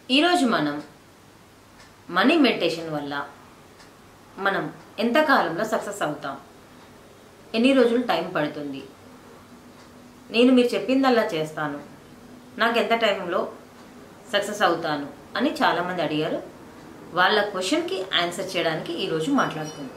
ఈరోజు మనం money meditation వల్ల మనం ఎంత కాలంలో సక్సెస్ అవుతాం ఎన్ని రోజులు టైం పడుతుంది నేను మీరు చెప్పిందల్లా చేస్తాను నాకు ఎంత టైంలో సక్సెస్ అవుతాను అని చాలామంది అడిగారు వాళ్ళ క్వశ్చన్కి ఆన్సర్ చేయడానికి ఈరోజు మాట్లాడుకుందాం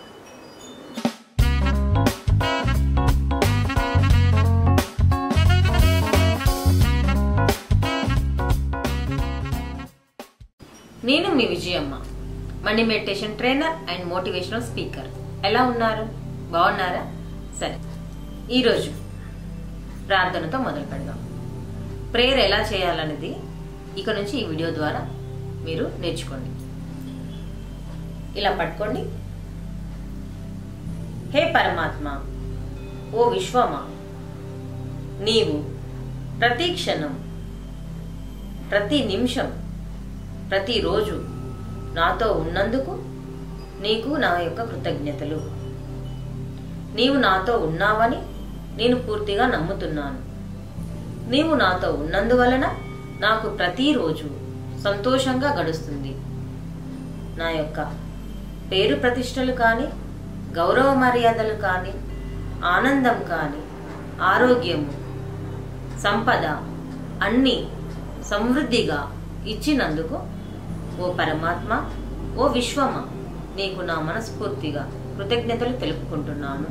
నేను మీ Vijayamma money meditation trainer and motivational speaker ఎలా ఉన్నారు బాగున్నారా సరే ఈరోజు ప్రార్థనతో మొదలు పెడదాం ప్రేయర్ ఎలా చేయాలనేది ఇక నుంచి ఈ వీడియో ద్వారా మీరు నేర్చుకోండి ఇలా పట్టుకోండి హే పరమాత్మ ఓ విశ్వమా నీవు ప్రతి క్షణం ప్రతి నిమిషం ప్రతిరోజు నాతో ఉన్నందుకు నీకు నా యొక్క కృతజ్ఞతలు నీవు నాతో ఉన్నావని నేను పూర్తిగా నమ్ముతున్నాను నీవు నాతో ఉన్నందువలన నాకు ప్రతిరోజు సంతోషంగా గడుస్తుంది నా యొక్క పేరు ప్రతిష్టలు కానీ గౌరవ మర్యాదలు కానీ ఆనందం కానీ ఆరోగ్యము సంపద అన్నీ సమృద్ధిగా ఇచ్చినందుకు ఓ పరమాత్మ ఓ విశ్వమ నీకు నా మనస్ఫూర్తిగా కృతజ్ఞతలు తెలుపుకుంటున్నాను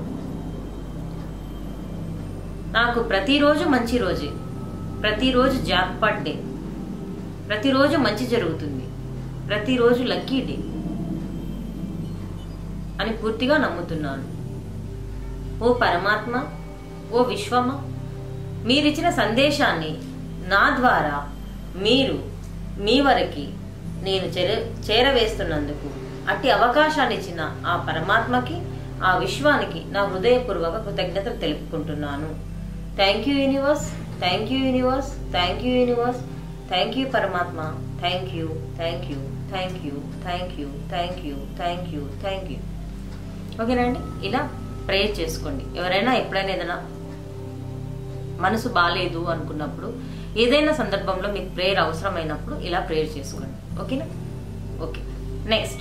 నాకు ప్రతిరోజు మంచి రోజే ప్రతిరోజు జాక్పాట్ డే ప్రతిరోజు మంచి జరుగుతుంది ప్రతిరోజు లక్కీ డే అని పూర్తిగా నమ్ముతున్నాను ఓ పరమాత్మ ఓ విశ్వమ మీరిచ్చిన సందేశాన్ని నా ద్వారా మీరు మీ వరకు నేను చేర చేరవేస్తున్నందుకు అట్టి అవకాశాన్ని ఇచ్చిన ఆ పరమాత్మకి ఆ విశ్వానికి నా హృదయపూర్వక కృతజ్ఞతలు తెలుపుకుంటున్నాను thank you universe thank you universe thank you universe thank you పరమాత్మ thank you thank you thank you thank you thank you thank you thank you ఓకేనండి ఇలా ప్రేయర్ చేసుకోండి ఎవరైనా ఎప్పుడైనా ఏదైనా మనసు బాగాలేదు అనుకున్నప్పుడు ఏదైనా సందర్భంలో మీకు ప్రేయర్ అవసరమైనప్పుడు ఇలా ప్రేయర్ చేసుకోండి ఓకేనా ఓకే నెక్స్ట్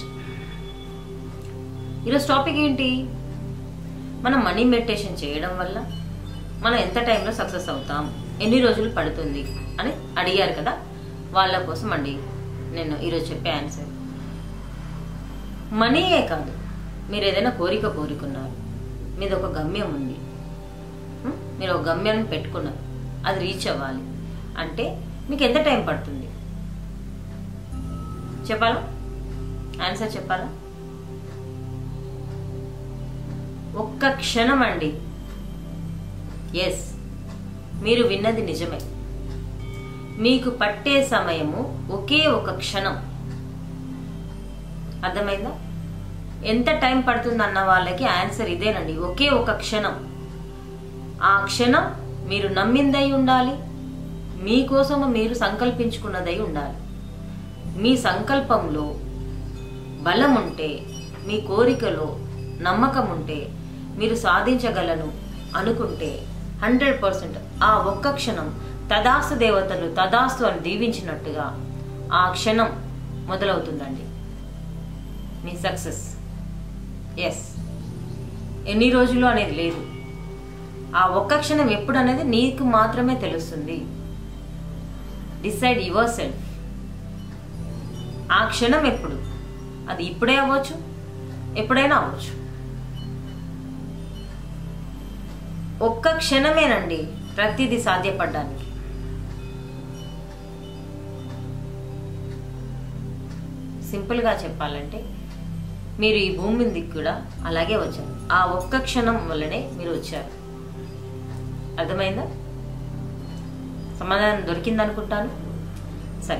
ఈరోజు టాపిక్ ఏంటి మనం మనీ మెడిటేషన్ చేయడం వల్ల మనం ఎంత టైంలో సక్సెస్ అవుతాం ఎన్ని రోజులు పడుతుంది అని అడిగారు కదా వాళ్ళ కోసం అండి నేను ఈరోజు చెప్పే ఆన్సర్ మనీయే కాదు మీరు ఏదైనా కోరిక కోరుకున్నారు మీది ఒక గమ్యం ఉంది ఉం? మీరు ఒక గమ్యాన్ని పెట్టుకున్నారు అది రీచ్ అవ్వాలి అంటే మీకు ఎంత టైం పడుతుంది చెప్పాలా ఆన్సర్ చెప్పాలా ఒక్క క్షణం అండి ఎస్ మీరు విన్నది నిజమే మీకు పట్టే సమయము ఒకే ఒక క్షణం అర్థమైందా ఎంత టైం పడుతుంది అన్న వాళ్ళకి ఆన్సర్ ఇదేనండి ఒకే ఒక క్షణం ఆ క్షణం మీరు నమ్మిందై ఉండాలి మీకోసం మీరు సంకల్పించుకున్నదై ఉండాలి మీ సంకల్పంలో బలం ఉంటే మీ కోరికలో నమ్మకం ఉంటే మీరు సాధించగలను అనుకుంటే హండ్రెడ్ పర్సెంట్ ఆ ఒక్క క్షణం తదాస్తు దేవతలు తదాస్తు అని దీవించినట్టుగా ఆ క్షణం మొదలవుతుందండి మీ సక్సెస్ ఎస్ ఎన్ని రోజులు అనేది లేదు ఆ ఒక్క క్షణం ఎప్పుడు అనేది నీకు మాత్రమే తెలుస్తుంది డిసైడ్ యువర్ సెల్ఫ్ ఆ క్షణం ఎప్పుడు అది ఇప్పుడే అవ్వచ్చు ఎప్పుడైనా అవ్వచ్చు ఒక్క క్షణమేనండి ప్రతిదీ సాధ్యపడడానికి సింపుల్గా చెప్పాలంటే మీరు ఈ భూమి మీదకి కూడా అలాగే వచ్చారు ఆ ఒక్క క్షణం వల్లనే మీరు వచ్చారు అర్థమైందా సమాధానం దొరికిందనుకుంటాను సరే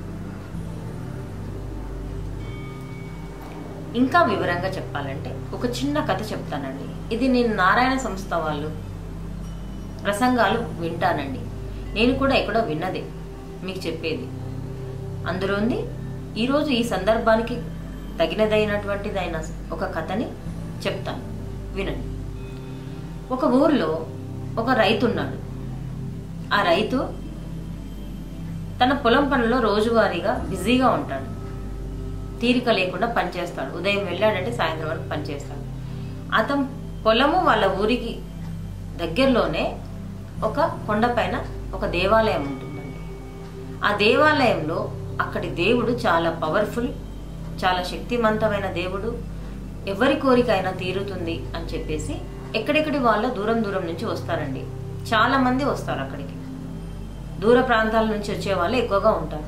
ఇంకా వివరంగా చెప్పాలంటే ఒక చిన్న కథ చెప్తానండి ఇది నేను నారాయణ సంస్థ వాళ్ళు ప్రసంగాలు వింటానండి నేను కూడా ఎక్కడో విన్నదే మీకు చెప్పేది అందులో ఉంది ఈరోజు ఈ సందర్భానికి తగినదైనటువంటిదైన ఒక కథని చెప్తాను వినండి ఒక ఊర్లో ఒక రైతు ఉన్నాడు ఆ రైతు తన పొలం పనుల్లో రోజువారీగా బిజీగా ఉంటాడు తీరిక లేకుండా పనిచేస్తాడు ఉదయం వెళ్ళాడంటే సాయంత్రం వరకు పనిచేస్తాడు అతను పొలము వాళ్ళ ఊరికి దగ్గరలోనే ఒక కొండపైన ఒక దేవాలయం ఉంటుందండి ఆ దేవాలయంలో అక్కడి దేవుడు చాలా పవర్ఫుల్ చాలా శక్తివంతమైన దేవుడు ఎవరి కోరిక అయినా తీరుతుంది అని చెప్పేసి ఎక్కడెక్కడి వాళ్ళ దూరం దూరం నుంచి వస్తారండి చాలా మంది వస్తారు అక్కడికి దూర ప్రాంతాల నుంచి వచ్చే వాళ్ళు ఎక్కువగా ఉంటారు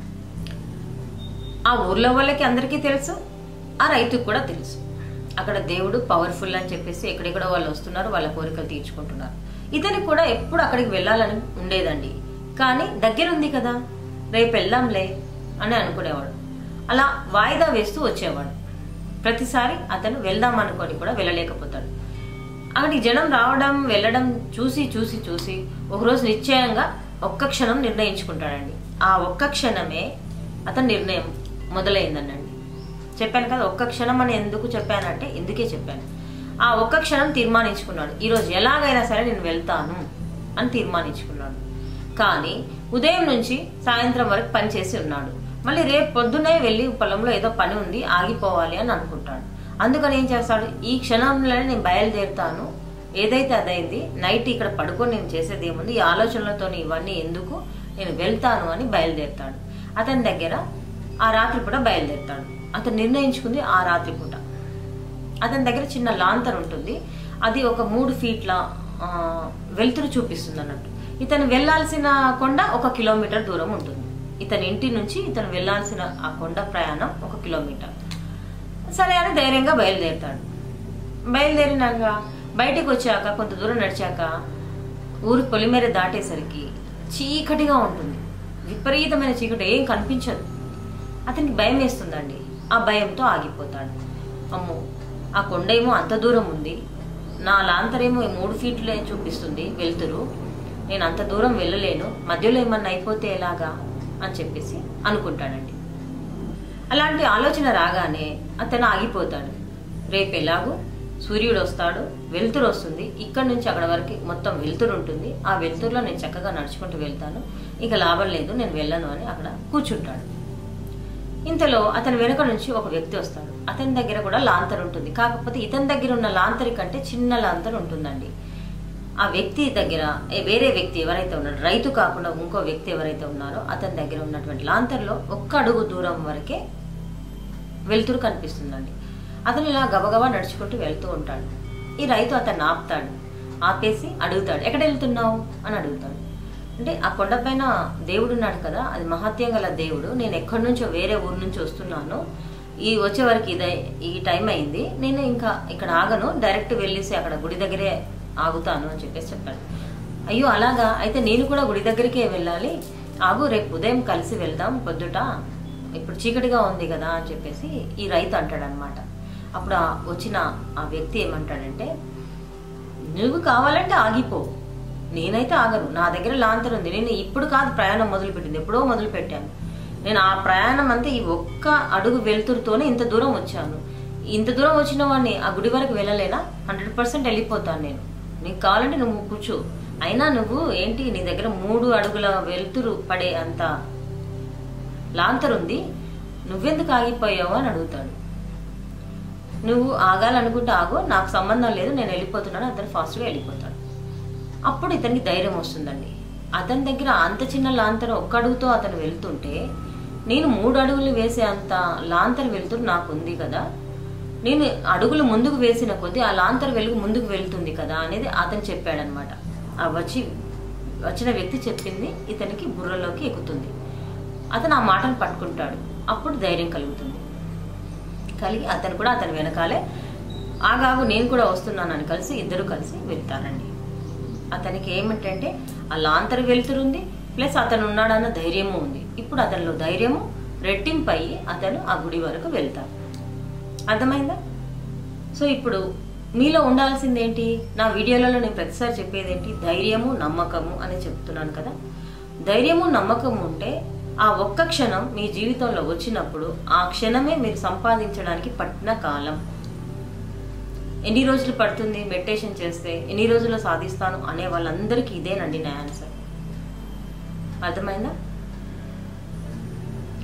ఆ ఊర్లో వాళ్ళకి అందరికీ తెలుసు ఆ రైతుకు కూడా తెలుసు అక్కడ దేవుడు పవర్ఫుల్ అని చెప్పేసి ఎక్కడెక్కడ వాళ్ళు వస్తున్నారు వాళ్ళ కోరికలు తీర్చుకుంటున్నారు ఇతనికి కూడా ఎప్పుడు అక్కడికి వెళ్ళాలని ఉండేదండి కానీ దగ్గర ఉంది కదా రేపు వెళ్దాంలే అని అనుకునేవాడు అలా వాయిదా వేస్తూ వచ్చేవాడు ప్రతిసారి అతను వెళ్దాం అనుకొని కూడా వెళ్ళలేకపోతాడు అక్కడికి జనం రావడం వెళ్ళడం చూసి చూసి చూసి ఒకరోజు నిశ్చయంగా ఒక్క క్షణం నిర్ణయించుకుంటాడండి ఆ ఒక్క క్షణమే అతని నిర్ణయం మొదలైందనండి చెప్పాను కదా ఒక్క క్షణం అని ఎందుకు చెప్పానంటే ఇందుకే చెప్పాను ఆ ఒక్క క్షణం తీర్మానించుకున్నాడు ఈరోజు ఎలాగైనా సరే నేను వెళ్తాను అని తీర్మానించుకున్నాడు కానీ ఉదయం నుంచి సాయంత్రం వరకు పని చేసి ఉన్నాడు మళ్ళీ రేపు పొద్దునే వెళ్ళి పొలంలో ఏదో పని ఉంది ఆగిపోవాలి అని అనుకుంటాడు అందుకని ఏం చేస్తాడు ఈ క్షణంలోనే నేను బయలుదేరుతాను ఏదైతే అదైంది నైట్ ఇక్కడ పడుకొని నేను చేసేది ఏముంది ఈ ఆలోచనలతో ఇవన్నీ ఎందుకు నేను వెళ్తాను అని బయలుదేరుతాడు అతని దగ్గర ఆ రాత్రి పూట బయలుదేరుతాడు అతను నిర్ణయించుకుంది ఆ రాత్రి పూట అతని దగ్గర చిన్న లాంతర్ ఉంటుంది అది ఒక మూడు ఫీట్ల ఆ, వెలుతురు చూపిస్తుంది అన్నట్టు ఇతను వెళ్ళాల్సిన కొండ ఒక కిలోమీటర్ దూరం ఉంటుంది ఇతని ఇంటి నుంచి ఇతను వెళ్ళాల్సిన ఆ కొండ ప్రయాణం ఒక కిలోమీటర్ సరే అని ధైర్యంగా బయలుదేరుతాడు బయలుదేరినాక బయటికి వచ్చాక కొంత దూరం నడిచాక ఊరి పొలిమేర దాటేసరికి చీకటిగా ఉంటుంది విపరీతమైన చీకటి ఏం కనిపించదు అతనికి భయం వేస్తుందండి ఆ భయంతో ఆగిపోతాడు అమ్మో ఆ కొండ ఏమో అంత దూరం ఉంది నా లాంతరేమో ఈ మూడు ఫీట్లే చూపిస్తుంది వెళ్తురు నేను అంత దూరం వెళ్ళలేను మధ్యలో ఏమన్నా అయిపోతే ఎలాగా అని చెప్పేసి అనుకుంటాడండి అలాంటి ఆలోచన రాగానే అతను ఆగిపోతాడు రేపు ఎలాగో సూర్యుడు వస్తాడు వెలుతురు వస్తుంది ఇక్కడ నుంచి అక్కడ వరకు మొత్తం వెలుతురు ఉంటుంది ఆ వెలుతురులో నేను చక్కగా నడుచుకుంటూ వెళ్తాను ఇక లాభం లేదు నేను వెళ్ళను అని అక్కడ కూర్చుంటాడు ఇంతలో అతని వెనుక నుంచి ఒక వ్యక్తి వస్తాడు అతని దగ్గర కూడా లాంతర్ ఉంటుంది కాకపోతే ఇతని దగ్గర ఉన్న లాంతరి కంటే చిన్న లాంతర్ ఉంటుందండి ఆ వ్యక్తి దగ్గర ఏ వేరే వ్యక్తి ఎవరైతే ఉన్నారో రైతు కాకుండా ఇంకో వ్యక్తి ఎవరైతే ఉన్నారో అతని దగ్గర ఉన్నటువంటి లాంతర్లో ఒక్క అడుగు దూరం వరకే వెలుతురు కనిపిస్తుందండి అతను ఇలా గబగబా నడుచుకుంటూ వెళ్తూ ఉంటాడు ఈ రైతు అతన్ని ఆపుతాడు ఆపేసి అడుగుతాడు ఎక్కడ వెళ్తున్నావు అని అడుగుతాడు అంటే ఆ కొండపైన దేవుడు ఉన్నాడు కదా అది మహత్యం గల దేవుడు నేను ఎక్కడి నుంచో వేరే ఊరు నుంచి వస్తున్నాను ఈ వచ్చే వరకు ఇదే ఈ టైం అయింది నేను ఇంకా ఇక్కడ ఆగను డైరెక్ట్ వెళ్ళేసి అక్కడ గుడి దగ్గరే ఆగుతాను అని చెప్పేసి చెప్పాడు అయ్యో అలాగా అయితే నేను కూడా గుడి దగ్గరికే వెళ్ళాలి ఆగు రేపు ఉదయం కలిసి వెళ్దాం పొద్దుట ఇప్పుడు చీకటిగా ఉంది కదా అని చెప్పేసి ఈ రైతు అంటాడనమాట అప్పుడు ఆ వచ్చిన ఆ వ్యక్తి ఏమంటాడంటే నువ్వు కావాలంటే ఆగిపో నేనైతే ఆగను నా దగ్గర లాంతర్ ఉంది నేను ఇప్పుడు కాదు ప్రయాణం మొదలు పెట్టింది ఎప్పుడో మొదలు పెట్టాను నేను ఆ ప్రయాణం అంతా ఈ ఒక్క అడుగు వెలుతురుతోనే ఇంత దూరం వచ్చాను ఇంత దూరం వచ్చిన వాడిని ఆ గుడి వరకు వెళ్ళలేనా హండ్రెడ్ పర్సెంట్ వెళ్ళిపోతాను నేను నీకు కావాలంటే నువ్వు కూర్చో అయినా నువ్వు ఏంటి నీ దగ్గర మూడు అడుగుల వెలుతురు పడే అంత లాంతర్ ఉంది నువ్వెందుకు ఆగిపోయావు అని అడుగుతాడు నువ్వు ఆగాలనుకుంటే ఆగో నాకు సంబంధం లేదు నేను వెళ్ళిపోతున్నాను అతను ఫాస్ట్గా వెళ్ళిపోతాడు అప్పుడు ఇతనికి ధైర్యం వస్తుందండి అతని దగ్గర అంత చిన్న లాంతర్ ఒక్క అడుగుతో అతను వెళ్తుంటే నేను మూడు అడుగులు వేసే అంత లాంతర్ వెలుతురు నాకు ఉంది కదా నేను అడుగులు ముందుకు వేసిన కొద్దీ ఆ లాంతర్ వెలుగు ముందుకు వెళ్తుంది కదా అనేది అతను చెప్పాడనమాట ఆ వచ్చి వచ్చిన వ్యక్తి చెప్పింది ఇతనికి బుర్రలోకి ఎక్కుతుంది అతను ఆ మాటను పట్టుకుంటాడు అప్పుడు ధైర్యం కలుగుతుంది కలిగి అతను కూడా అతని వెనకాలే ఆగాగు నేను కూడా వస్తున్నానని కలిసి ఇద్దరు కలిసి వెళ్తారండి అతనికి ఏమిటంటే ఆ లాంతర్ వెళ్తురుంది ప్లస్ అతను ఉన్నాడన్న ధైర్యము ఉంది ఇప్పుడు అతనిలో ధైర్యము రెట్టింపు అయ్యి అతను ఆ గుడి వరకు వెళ్తాడు అర్థమైందా సో ఇప్పుడు మీలో ఉండాల్సింది ఏంటి నా వీడియోలలో నేను ప్రతిసారి చెప్పేది ఏంటి ధైర్యము నమ్మకము అని చెప్తున్నాను కదా ధైర్యము నమ్మకము ఉంటే ఆ ఒక్క క్షణం మీ జీవితంలో వచ్చినప్పుడు ఆ క్షణమే మీరు సంపాదించడానికి పట్టిన కాలం ఎన్ని రోజులు పడుతుంది మెడిటేషన్ చేస్తే ఎన్ని రోజుల్లో సాధిస్తాను అనే వాళ్ళందరికీ ఇదేనండి నా ఆన్సర్ అర్థమైందా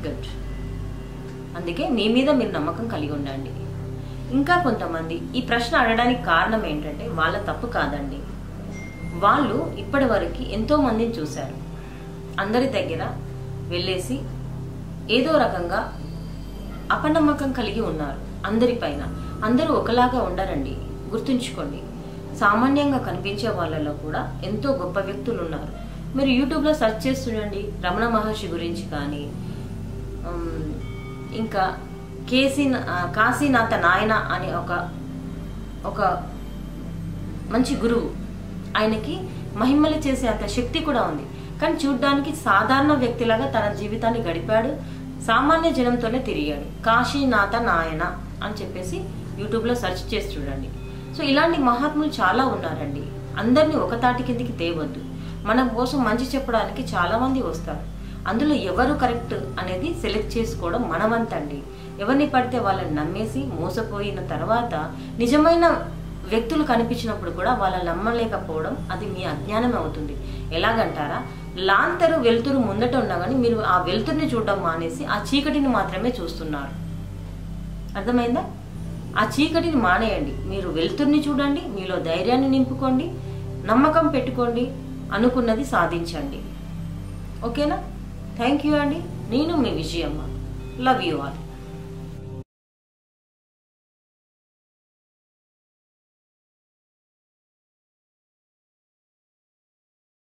డిఫికల్ట్ అందుకే మీ మీద మీరు నమ్మకం కలిగి ఉండండి ఇంకా కొంతమంది ఈ ప్రశ్న అడగడానికి కారణం ఏంటంటే వాళ్ళ తప్పు కాదండి వాళ్ళు ఇప్పటి వరకు ఎంతో మందిని చూశారు అందరి దగ్గర వెళ్ళేసి ఏదో రకంగా అపనమ్మకం కలిగి ఉన్నారు అందరిపైన అందరూ ఒకలాగా ఉండరండి గుర్తుంచుకోండి సామాన్యంగా కనిపించే వాళ్ళలో కూడా ఎంతో గొప్ప వ్యక్తులు ఉన్నారు మీరు యూట్యూబ్లో సెర్చ్ చేసి చూడండి రమణ మహర్షి గురించి కానీ ఉమ్, ఇంకా కేసీ ఆ, కాశీనాథ నాయన అనే ఒక ఒక మంచి గురువు ఆయనకి మహిమలు చేసే అంత శక్తి కూడా ఉంది కానీ చూడ్డానికి సాధారణ వ్యక్తిలాగా తన జీవితాన్ని గడిపాడు సామాన్య జనంతోనే తిరిగాడు కాశీనాథ నాయన అని చెప్పేసి యూట్యూబ్లో సెర్చ్ చేసి చూడండి సో ఇలాంటి మహాత్ములు చాలా ఉన్నారండి అందరినీ ఒక తాటి కిందికి తేవద్దు మన కోసం మంచి చెప్పడానికి చాలా మంది వస్తారు అందులో ఎవరు కరెక్ట్ అనేది సెలెక్ట్ చేసుకోవడం మనవంతండి ఎవరిని పడితే వాళ్ళని నమ్మేసి మోసపోయిన తర్వాత నిజమైన వ్యక్తులు కనిపించినప్పుడు కూడా వాళ్ళని నమ్మలేకపోవడం అది మీ అజ్ఞానం అవుతుంది ఎలాగంటారా లాంతరు వెలుతురు ముందట ఉండగానే మీరు ఆ వెలుతురుని చూడడం మానేసి ఆ చీకటిని మాత్రమే చూస్తున్నారు అర్థమైందా ఆ చీకటిని మానేయండి మీరు వెలుతుర్ని చూడండి మీలో ధైర్యాన్ని నింపుకోండి నమ్మకం పెట్టుకోండి అనుకున్నది సాధించండి ఓకేనా థ్యాంక్ యూ అండి నేను మీ విజయమ్మ లవ్ యూ ఆల్